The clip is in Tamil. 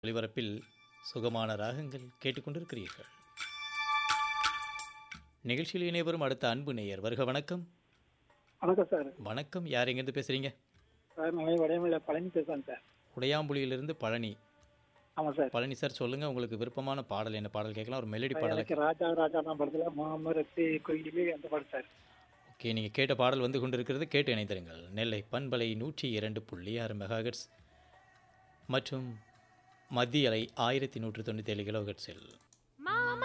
ஒலிபரப்பில் சுகமான ராகங்கள் கேட்டுக்கொண்டிருக்கிறீர்கள் நிகழ்ச்சியில் இணைவரும் அடுத்த அன்பு நேயர் வருக வணக்கம் வணக்கம் சார் வணக்கம் யார் எங்கேருந்து பேசுறீங்க சார் நான் வடையமில்ல பழனி பேசுகிறேன் சார் உடையாம்புலியிலிருந்து பழனி ஆமாம் சார் பழனி சார் சொல்லுங்க உங்களுக்கு விருப்பமான பாடல் என்ன பாடல் கேட்கலாம் ஒரு மெலடி பாடல் எனக்கு ராஜா ராஜா நான் படத்தில் மாமரத்தி கோயிலே அந்த பாடம் சார் ஓகே நீங்கள் கேட்ட பாடல் வந்து கொண்டிருக்கிறது கேட்டு இணைந்திருங்கள் நெல்லை பண்பலை நூற்றி இரண்டு புள்ளி ஆறு மெகாஹெட்ஸ் மற்றும் மத்திய அலை ஆயிரத்தி நூற்று தொண்ணூற்றி ஏழு கிலோஹெட்ஸில்